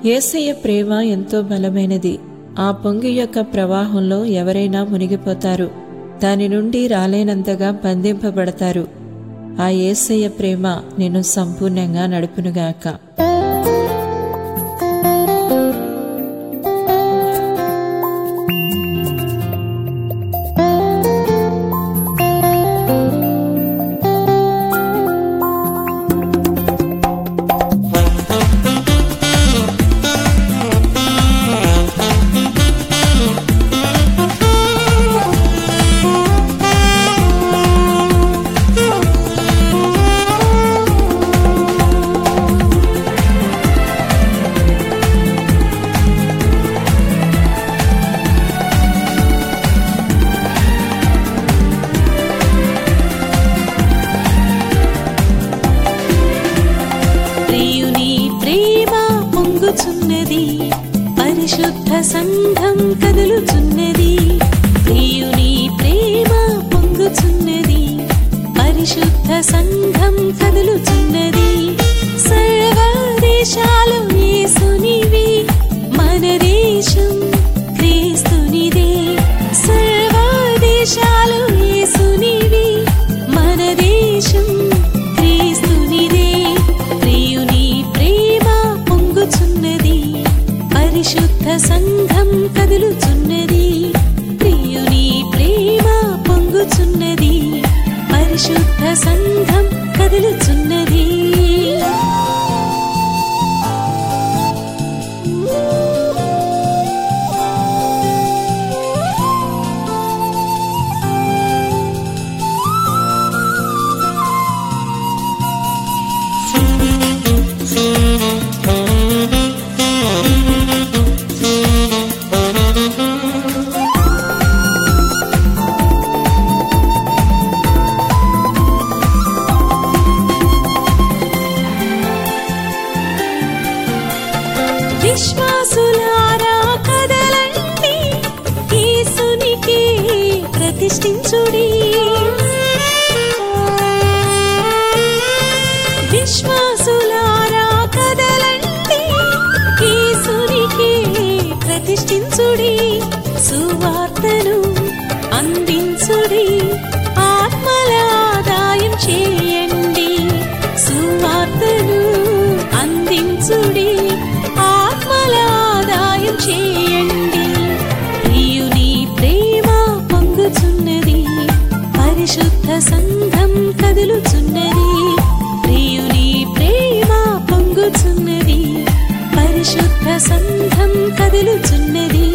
యేసయ్య ప్రేమ ఎంతో బలమైనది ఆ పొంగి యొక్క ప్రవాహంలో ఎవరైనా మునిగిపోతారు దాని నుండి రాలేనంతగా బంధింపబడతారు ఆ యేసయ్య ప్రేమ నిన్ను సంపూర్ణంగా నడుపునుగాక ప్రియుని ప్రేమ పొంగుచున్నది పరిశుద్ధ సంఘం కదులుచున్నది ప్రియుని ప్రేమ పొంగుచున్నది పరిశుద్ధ సంఘం కదులుచున్నది సర్వ దేశాలు యేసునివి మన దేశం క్రీస్తునిదే సర్వ దేశాలు యేసునివి మన దేశం క్రీస్తునిదే ప్రియుని ప్రేమ పొంగుచున్నది పరిశుద్ధ సంఘం కదులుచున్నది ప్రియుని ప్రేమ పొంగుచున్నది పరిశుద్ధ సంఘం కదులుచున్నది విశ్వాసులారా కదలండి యేసునికి ప్రతిష్ఠించుడి విశ్వాసులారా కదలండి యేసునికి ప్రతిష్ఠించుడి సువార్తను అందించుడి ఆత్మల ఆదాయం చేయండి సువార్తను అందించుడి ఆత్మల ఆదాయం చేయండి ప్రియుని ప్రేమ పొంగుచున్నది పరిశుద్ధ సంఘం కదులుచున్నది ప్రియుని ప్రేమ పొంగుచున్నది పరిశుద్ధ సంఘం కదులుచున్నది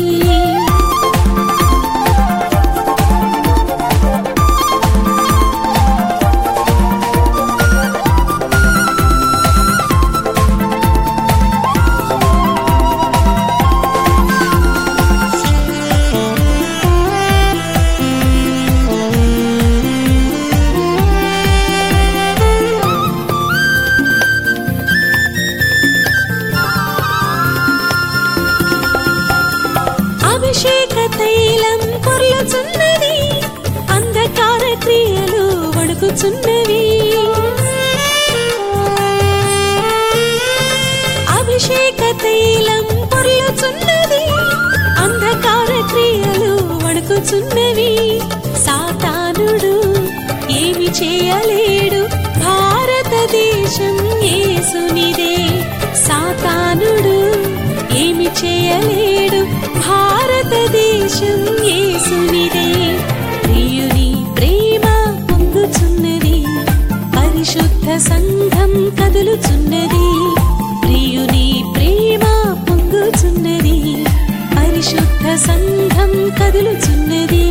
అభిషేక తైలం పొర్లుచున్నది అంధకార క్రియలు వణుకుచున్నవి అభిషేక తైలం పొర్లుచున్నది అంధకార క్రియలు వణుకుచున్నవి సాతానుడు ఏమి చేయలేడు భారతదేశం యేసునిదే సాతానుడు ఏమి చేయలేడు భారతదేశం యేసునిదే ప్రియుని ప్రేమ పొంగుచున్నది పరిశుద్ధ సంఘం కదులుచున్నది ప్రియుని ప్రేమ పొంగుచున్నది పరిశుద్ధ సంఘం కదులుచున్నది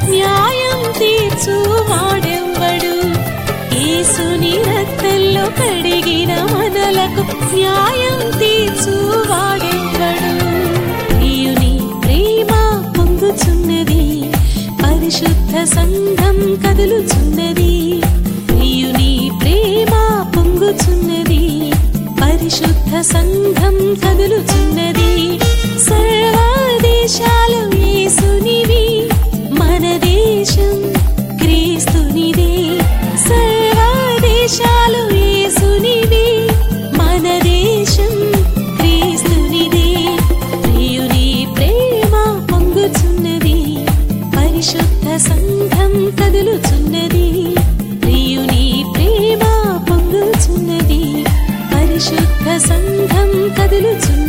న్యాయం తీర్చు వాడెవ్వడు యేసుని రక్తంలో కడిగిన మనలకు న్యాయం తీర్చు వాడెవ్వడు ప్రియుని ప్రేమ పొంగుచున్నది పరిశుద్ధ సంఘం కదులుచున్నది ప్రియుని ప్రేమ పొంగుచున్నది పరిశుద్ధ సంఘం కదులుచున్నది సర్వదేశాలు యేసునివి మన దేశం క్రీస్తునిదే సర్వదేశాలు యేసునివి మన దేశం క్రీస్తునిదే ప్రియుని ప్రేమ పొంగుచున్నది పరిశుద్ధ సంఘం కదులుచున్నది ప్రియుని ప్రేమ పొంగుచున్నది పరిశుద్ధ సంఘం కదులుచున్నది